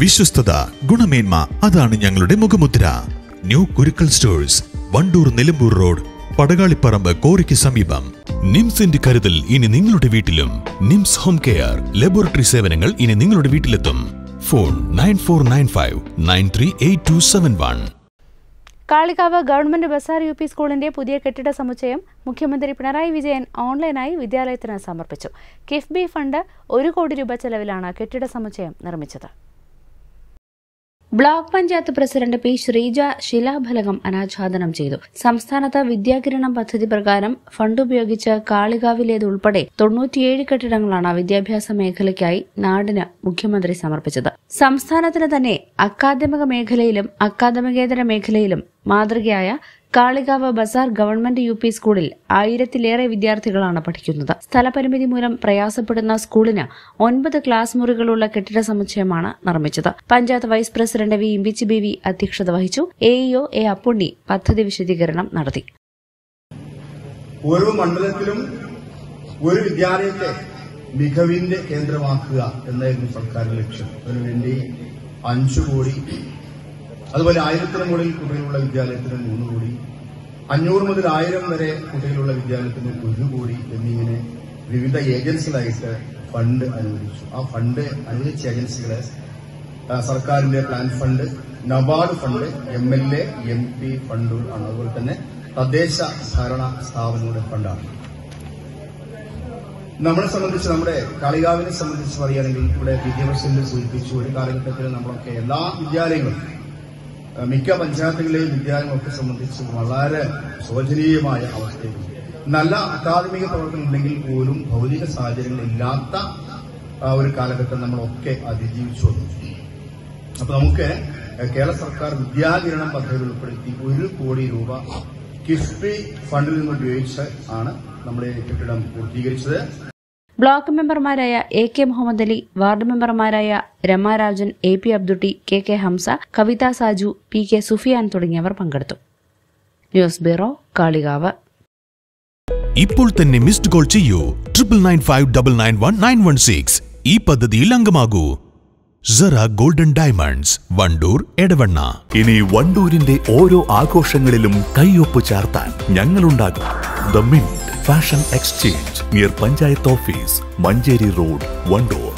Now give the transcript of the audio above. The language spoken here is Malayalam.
വിശ്വസ്തത ഗുണമേന്മ അതാണ് ഞങ്ങളുടെ മുഖമുദ്ര new Kurukkal stores Wandoor Nilambur road പടകാളിപ്പറമ്പ് കോറിക്ക് സമീപം നിംസിന്റെ കരുതൽ ഇനി നിങ്ങളുടെ വീട്ടിലും നിംസ് ഹോം കെയർ ലബോറട്ടറി സേവനങ്ങൾ ഇനി നിങ്ങളുടെ വീട്ടിലെത്തും phone nine four nine five nine three eight two seven one Kalikavu government Bazar U P സ്കൂളിന്റെ പുതിയ കെട്ടിട സമുച്ചയം മുഖ്യമന്ത്രി പിണറായി വിജയൻ ഓൺലൈനായി വിദ്യാലയത്തിന് സമർപ്പിച്ചു കിഫ്ബി ഫണ്ട് ഒരു കോടി രൂപ ചെലവിലാണ് കെട്ടിട സമുച്ചയം നിർമ്മിച്ചത് block panchayat president P Sreeja ശിലാഫലകം അനാച്ഛാദനം ചെയ്തു സംസ്ഥാനത്ത് വിദ്യാകിരണം പദ്ധതി പ്രകാരം ഫണ്ട് ഉപയോഗിച്ച് കാളികാവിലേതുൾപ്പെടെ തൊണ്ണൂറ്റിയേഴ് കെട്ടിടങ്ങളാണ് വിദ്യാഭ്യാസ മേഖലയ്ക്കായി നാടിന് മുഖ്യമന്ത്രി സമർപ്പിച്ചത് സംസ്ഥാനത്തിന് തന്നെ അക്കാദമിക മേഖലയിലും അക്കാദമികേതര മേഖലയിലും മാതൃകയായ Kalikavu Bazar government U P സ്കൂളിൽ ആയിരത്തിലേറെ വിദ്യാർത്ഥികളാണ് പഠിക്കുന്നത് സ്ഥലപരിമിതി മൂലം പ്രയാസപ്പെടുന്ന സ്കൂളിന് ഒൻപത് ക്ലാസ് മുറികളുള്ള കെട്ടിട സമുച്ചയമാണ് നിർമ്മിച്ചത് panchayat vice president V Imbichi Baby അധ്യക്ഷത വഹിച്ചു എഇഒ എ അപ്പുണ്ണി പദ്ധതി വിശദീകരണം നടത്തി ഓരോ മണ്ഡലത്തിലും ഒരു വിദ്യാലയത്തെ മികവിന്റെ കേന്ദ്രമാക്കുക എന്നായിരുന്നു സർക്കാരിന്റെ ലക്ഷ്യം അതിനുവേണ്ടി അഞ്ചു കോടി അതുപോലെ ആയിരത്തിന് മുകളിൽ കുട്ടികളുള്ള വിദ്യാലയത്തിന് മൂന്ന് കോടി അഞ്ഞൂറ് മുതൽ ആയിരം വരെ കുട്ടികളുള്ള വിദ്യാലയത്തിന് ഒരു കോടി എന്നിങ്ങനെ വിവിധ ഏജൻസികളായിട്ട് ഫണ്ട് അനുവദിച്ചു ആ ഫണ്ട് അനുവദിച്ച ഏജൻസികളെ ആ, സർക്കാരിന്റെ plan fund NABARD fund M L A M P ഫണ്ടുകൾ ആണ് അതുപോലെ തന്നെ തദ്ദേശ ഭരണ സ്ഥാപനങ്ങളുടെ ഫണ്ടാണ് നമ്മളെ സംബന്ധിച്ച് നമ്മുടെ കളികാവിനെ സംബന്ധിച്ച് പറയുകയാണെങ്കിൽ ഇവിടെ വിദ്യാഭ്യാസത്തിൽ സൂചിപ്പിച്ചു ഒരു കാലഘട്ടത്തിൽ നമ്മളൊക്കെ എല്ലാ വിദ്യാലയങ്ങളും ആ, മിക്ക പഞ്ചായത്തുകളിലെയും വിദ്യാലയങ്ങളൊക്കെ സംബന്ധിച്ച് വളരെ ശോചനീയമായ അവസ്ഥയിലും നല്ല അക്കാദമിക പ്രവർത്തനം ഉണ്ടെങ്കിൽ പോലും ഭൗതിക സാഹചര്യങ്ങൾ ഇല്ലാത്ത ആ, ഒരു കാലഘട്ടം നമ്മളൊക്കെ അതിജീവിച്ചു വന്നു അപ്പൊ നമുക്ക് കേരള സർക്കാർ വിദ്യാകിരണം പദ്ധതി ഉൾപ്പെടുത്തി ഒരു കോടി രൂപ കിഫ്ബി ഫണ്ടിൽ നിന്ന് ഉപയോഗിച്ച് ആണ് നമ്മുടെ ഈ കെട്ടിടം പൂർത്തീകരിച്ചത് ബ്ലോക്ക് മെമ്പർമാരായ A K Muhammad Ali ward മെമ്പർമാരായ Ramarajan A P Abdutty K K Hamsa Kavitha Saju P K Sufiyan തുടങ്ങിയവർ പങ്കെടുത്തു ന്യൂസ് ബ്യൂറോ കാളികാവ് ഇപ്പോൾ തന്നെ മിസ്ഡ് കോൾ ചെയ്യൂ triple nine five double nine one nine one six ഈ പദ്ധതിയിൽ അംഗമാകൂ Zara golden diamonds Wandoor Edavanna ഇനി വണ്ടൂരിന്റെ ഓരോ ആഘോഷങ്ങളിലും കൈയൊപ്പ് ചാർത്താൻ ഞങ്ങളുണ്ടാകും the mint fashion exchange near panchayat office Manjeri road Wandoor